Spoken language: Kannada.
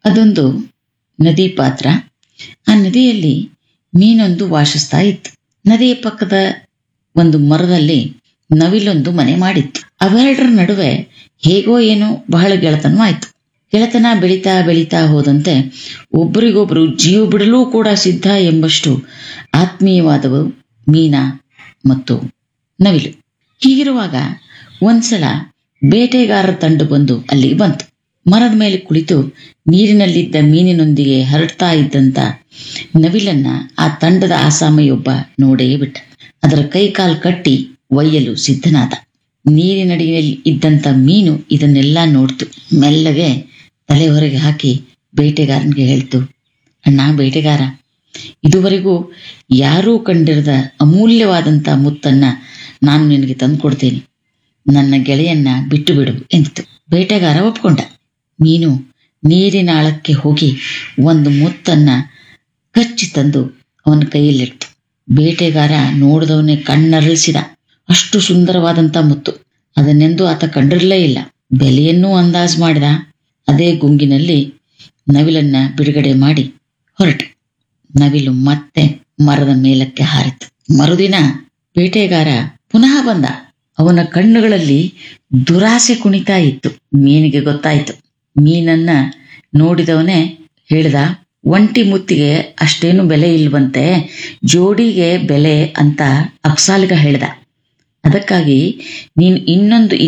ಅದೊಂದು ನದಿ ಪಾತ್ರ ಆ ನದಿಯಲ್ಲಿ ಮೀನೊಂದು ವಾಸಿಸ್ತಾ ಇತ್ತು ನದಿಯ ಪಕ್ಕದ ಒಂದು ಮರದಲ್ಲಿ ನವಿಲೊಂದು ಮನೆ ಮಾಡಿತ್ತು ಅವೆರಡರ ನಡುವೆ ಹೇಗೋ ಏನೋ ಬಹಳ ಗೆಳೆತನ ಆಯ್ತು ಗೆಳೆತನ ಬೆಳೀತಾ ಬೆಳೀತಾ ಹೋದಂತೆ ಒಬ್ಬರಿಗೊಬ್ರು ಜೀವ ಬಿಡಲೂ ಕೂಡ ಸಿದ್ಧ ಎಂಬಷ್ಟು ಆತ್ಮೀಯವಾದವು ಮೀನಾ ಮತ್ತು ನವಿಲು ಹೀಗಿರುವಾಗ ಒಂದ್ಸಲ ಬೇಟೆಗಾರರ ತಂಡ ಬಂದು ಅಲ್ಲಿಗೆ ಬಂತು ಮರದ ಮೇಲೆ ಕುಳಿತು ನೀರಿನಲ್ಲಿದ್ದ ಮೀನಿನೊಂದಿಗೆ ಹರಡ್ತಾ ಇದ್ದಂತ ನವಿಲನ್ನ ಆ ತಂಡದ ಆಸಾಮಿಯೊಬ್ಬ ನೋಡೇ ಬಿಟ್ಟ ಅದರ ಕೈಕಾಲು ಕಟ್ಟಿ ಒಯ್ಯಲು ಸಿದ್ಧನಾದ ನೀರಿನಡಿಯಲ್ಲಿ ಇದ್ದಂತ ಮೀನು ಇದನ್ನೆಲ್ಲ ನೋಡ್ತು ಮೆಲ್ಲಗೆ ತಲೆ ಹೊರಗೆ ಹಾಕಿ ಬೇಟೆಗಾರನಿಗೆ ಹೇಳ್ತು ಅಣ್ಣ ಬೇಟೆಗಾರ ಇದುವರೆಗೂ ಯಾರೂ ಕಂಡಿರದ ಅಮೂಲ್ಯವಾದಂತ ಮುತ್ತನ್ನ ನಾನು ನಿನಗೆ ತಂದುಕೊಡ್ತೇನೆ ನನ್ನ ಗೆಳೆಯನ್ನ ಬಿಟ್ಟು ಬಿಡು ಎಂದಿತು ಬೇಟೆಗಾರ ಒಪ್ಕೊಂಡ ಮೀನು ನೀರಿನ ಆಳಕ್ಕೆ ಹೋಗಿ ಒಂದು ಮುತ್ತನ್ನ ಕಚ್ಚಿ ತಂದು ಅವನ ಕೈಯಲ್ಲಿಡ್ತು ಬೇಟೆಗಾರ ನೋಡಿದವನೇ ಕಣ್ಣರಳಿಸಿದ ಅಷ್ಟು ಸುಂದರವಾದಂತ ಮುತ್ತು ಅದನ್ನೆಂದೂ ಆತ ಕಂಡಿರಲೇ ಇಲ್ಲ ಬೆಲೆಯನ್ನೂ ಅಂದಾಜು ಮಾಡಿದ ಅದೇ ಗುಂಗಿನಲ್ಲಿ ನವಿಲನ್ನ ಬಿಡುಗಡೆ ಮಾಡಿ ಹೊರಟ ನವಿಲು ಮತ್ತೆ ಮರದ ಮೇಲಕ್ಕೆ ಹಾರಿತು ಮರುದಿನ ಬೇಟೆಗಾರ ಪುನಃ ಬಂದ ಅವನ ಕಣ್ಣುಗಳಲ್ಲಿ ದುರಾಸೆ ಕುಣಿತಾ ಇತ್ತು ಮೀನಿಗೆ ಗೊತ್ತಾಯ್ತು ಮೀನನ್ನ ನೋಡಿದವನೇ ಹೇಳ್ದ ಒಂಟಿ ಮುತ್ತಿಗೆ ಅಷ್ಟೇನು ಬೆಲೆ ಇಲ್ವಂತೆ ಜೋಡಿಗೆ ಬೆಲೆ ಅಂತ ಅಕ್ಸಾಲಿಗ ಹೇಳ್ದ ಅದಕ್ಕಾಗಿ ನೀನು ಇನ್ನೊಂದು